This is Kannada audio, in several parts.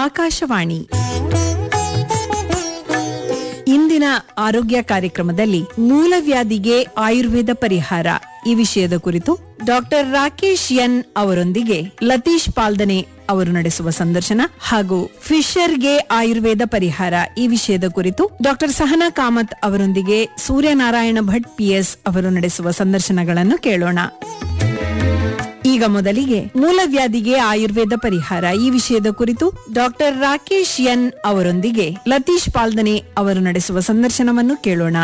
ಆಕಾಶವಾಣಿ ಇಂದಿನ ಆರೋಗ್ಯ ಕಾರ್ಯಕ್ರಮದಲ್ಲಿ ಮೂಲವ್ಯಾಧಿಗೆ ಆಯುರ್ವೇದ ಪರಿಹಾರ ಈ ವಿಷಯದ ಕುರಿತು ಡಾಕ್ಟರ್ ರಾಕೇಶ್ ಎನ್ ಅವರೊಂದಿಗೆ ಲತೀಶ್ ಪಾಲ್ದನೆ ಅವರು ನಡೆಸುವ ಸಂದರ್ಶನ ಹಾಗೂ ಫಿಶರ್ಗೆ ಆಯುರ್ವೇದ ಪರಿಹಾರ ಈ ವಿಷಯದ ಕುರಿತು ಡಾಕ್ಟರ್ ಸಹನಾ ಕಾಮತ್ ಅವರೊಂದಿಗೆ ಸೂರ್ಯನಾರಾಯಣ ಭಟ್ ಪಿಎಸ್ ಅವರು ನಡೆಸುವ ಸಂದರ್ಶನಗಳನ್ನು ಕೇಳೋಣ ಈಗ ಮೊದಲಿಗೆ ಮೂಲವ್ಯಾಧಿಗೆ ಆಯುರ್ವೇದ ಪರಿಹಾರ ಈ ವಿಷಯದ ಕುರಿತು ಡಾಕ್ಟರ್ ರಾಕೇಶ್ ಎನ್ ಅವರೊಂದಿಗೆ ಲತೀಶ್ ಪಾಲ್ದನೆ ಅವರು ನಡೆಸುವ ಸಂದರ್ಶನವನ್ನು ಕೇಳೋಣ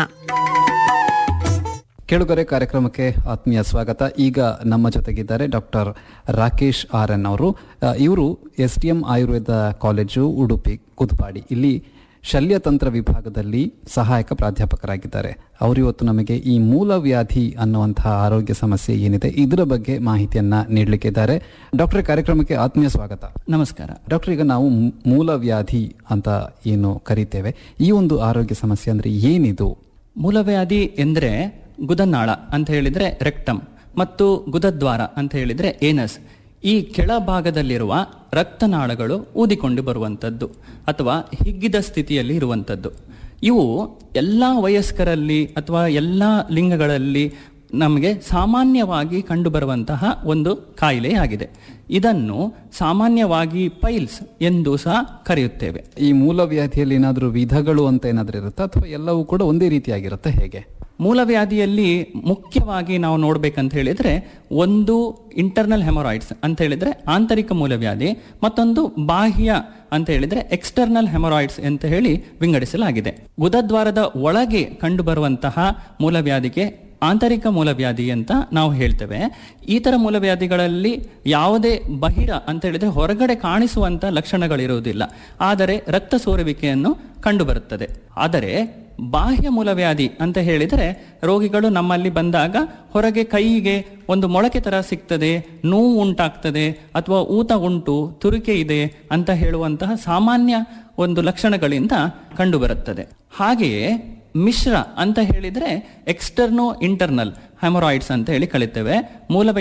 ಕೇಳುಗರೆ ಕಾರ್ಯಕ್ರಮಕ್ಕೆ ಆತ್ಮೀಯ ಸ್ವಾಗತ ಈಗ ನಮ್ಮ ಜೊತೆಗಿದ್ದಾರೆ ಡಾಕ್ಟರ್ ರಾಕೇಶ್ ಆರ್ ಎನ್ ಅವರು ಅ, ಇವರು S D M Ayurveda college Udupi Kudupadi ಇಲ್ಲಿ ಶಲ್ಯತಂತ್ರ ವಿಭಾಗದಲ್ಲಿ ಸಹಾಯಕ ಪ್ರಾಧ್ಯಾಪಕರಾಗಿದ್ದಾರೆ ಅವರು ಇವತ್ತು ನಮಗೆ ಈ ಮೂಲವ್ಯಾಧಿ ಅನ್ನುವಂತಹ ಆರೋಗ್ಯ ಸಮಸ್ಯೆ ಏನಿದೆ ಇದರ ಬಗ್ಗೆ ಮಾಹಿತಿಯನ್ನ ನೀಡಲಿಕ್ಕಿದ್ದಾರೆ ಡಾಕ್ಟರ್ ಕಾರ್ಯಕ್ರಮಕ್ಕೆ ಆತ್ಮೀಯ ಸ್ವಾಗತ ನಮಸ್ಕಾರ ಡಾಕ್ಟರ್ ಈಗ ನಾವು ಮೂ- ಮೂಲವ್ಯಾಧಿ ಅಂತ ಏನು ಕರಿತೇವೆ ಈ ಒಂದು ಆರೋಗ್ಯ ಸಮಸ್ಯೆ ಅಂದ್ರೆ ಏನಿದು ಮೂಲವ್ಯಾಧಿ ಎಂದರೆ ಗುದನಾಳ ಅಂತ ಹೇಳಿದ್ರೆ ರೆಕ್ಟಮ್ ಮತ್ತು ಗುದದ್ವಾರ ಅಂತ ಹೇಳಿದ್ರೆ ಏನಸ್ ಈ ಕೆಳಭಾಗದಲ್ಲಿರುವ ರಕ್ತನಾಳಗಳು ಊದಿಕೊಂಡು ಬರುವಂಥದ್ದು ಅಥವಾ ಹಿಗ್ಗಿದ ಸ್ಥಿತಿಯಲ್ಲಿ ಇರುವಂಥದ್ದು ಇವು ಎಲ್ಲ ವಯಸ್ಕರಲ್ಲಿ ಅಥವಾ ಎಲ್ಲ ಲಿಂಗಗಳಲ್ಲಿ ನಮಗೆ ಸಾಮಾನ್ಯವಾಗಿ ಕಂಡುಬರುವಂತಹ ಒಂದು ಕಾಯಿಲೆಯಾಗಿದೆ ಇದನ್ನು ಸಾಮಾನ್ಯವಾಗಿ ಪೈಲ್ಸ್ ಎಂದು ಸಹ ಕರೆಯುತ್ತೇವೆ ಈ ಮೂಲವ್ಯಾಧಿಯಲ್ಲಿ ಏನಾದರೂ ವಿಧಗಳು ಅಂತ ಏನಾದರೂ ಇರುತ್ತಾ ಅಥವಾ ಎಲ್ಲವೂ ಕೂಡ ಒಂದೇ ರೀತಿಯಾಗಿರುತ್ತೆ ಹೇಗೆ ಮೂಲವ್ಯಾಧಿಯಲ್ಲಿ ಮುಖ್ಯವಾಗಿ ನಾವು ನೋಡ್ಬೇಕಂತ ಹೇಳಿದ್ರೆ ಒಂದು ಇಂಟರ್ನಲ್ ಹೆಮೊರಾಯ್ಡ್ಸ್ ಅಂತ ಹೇಳಿದ್ರೆ ಆಂತರಿಕ ಮೂಲವ್ಯಾಧಿ ಮತ್ತೊಂದು ಬಾಹ್ಯ ಅಂತ ಹೇಳಿದ್ರೆ ಎಕ್ಸ್ಟರ್ನಲ್ ಹೆಮೊರಾಯ್ಡ್ಸ್ ಅಂತ ಹೇಳಿ ವಿಂಗಡಿಸಲಾಗಿದೆ ಗುದದ್ವಾರದ ಒಳಗೆ ಕಂಡುಬರುವಂತಹ ಮೂಲವ್ಯಾಧಿಗೆ ಆಂತರಿಕ ಮೂಲವ್ಯಾಧಿ ಅಂತ ನಾವು ಹೇಳ್ತೇವೆ ಈ ತರ ಮೂಲವ್ಯಾಧಿಗಳಲ್ಲಿ ಯಾವುದೇ ಬಹಿರ ಅಂತ ಹೇಳಿದ್ರೆ ಹೊರಗಡೆ ಕಾಣಿಸುವಂತ ಲಕ್ಷಣಗಳಿರುವುದಿಲ್ಲ ಆದರೆ ರಕ್ತ ಸೋರುವಿಕೆಯನ್ನು ಕಂಡುಬರುತ್ತದೆ ಆದರೆ ಬಾಹ್ಯ ಮೂಲವ್ಯಾಧಿ ಅಂತ ಹೇಳಿದರೆ ರೋಗಿಗಳು ನಮ್ಮಲ್ಲಿ ಬಂದಾಗ ಹೊರಗೆ ಕೈಗೆ ಒಂದು ಮೊಳಕೆ ತರ ಸಿಗ್ತದೆ ನೋವು ಉಂಟಾಗ್ತದೆ ಅಥವಾ ಊತ ಉಂಟು ತುರಿಕೆ ಇದೆ ಅಂತ ಹೇಳುವಂತಹ ಸಾಮಾನ್ಯ ಒಂದು ಲಕ್ಷಣಗಳಿಂದ ಕಂಡುಬರುತ್ತದೆ ಹಾಗೆಯೇ ಮಿಶ್ರ ಅಂತ ಹೇಳಿದ್ರೆ ಎಕ್ಸ್ಟರ್ನೋ ಇಂಟರ್ನಲ್ ಹೆಮೊರಾಯ್ಡ್ಸ್ ಅಂತ ಹೇಳಿ ಕಲಿತೇವೆ ಮೂಲ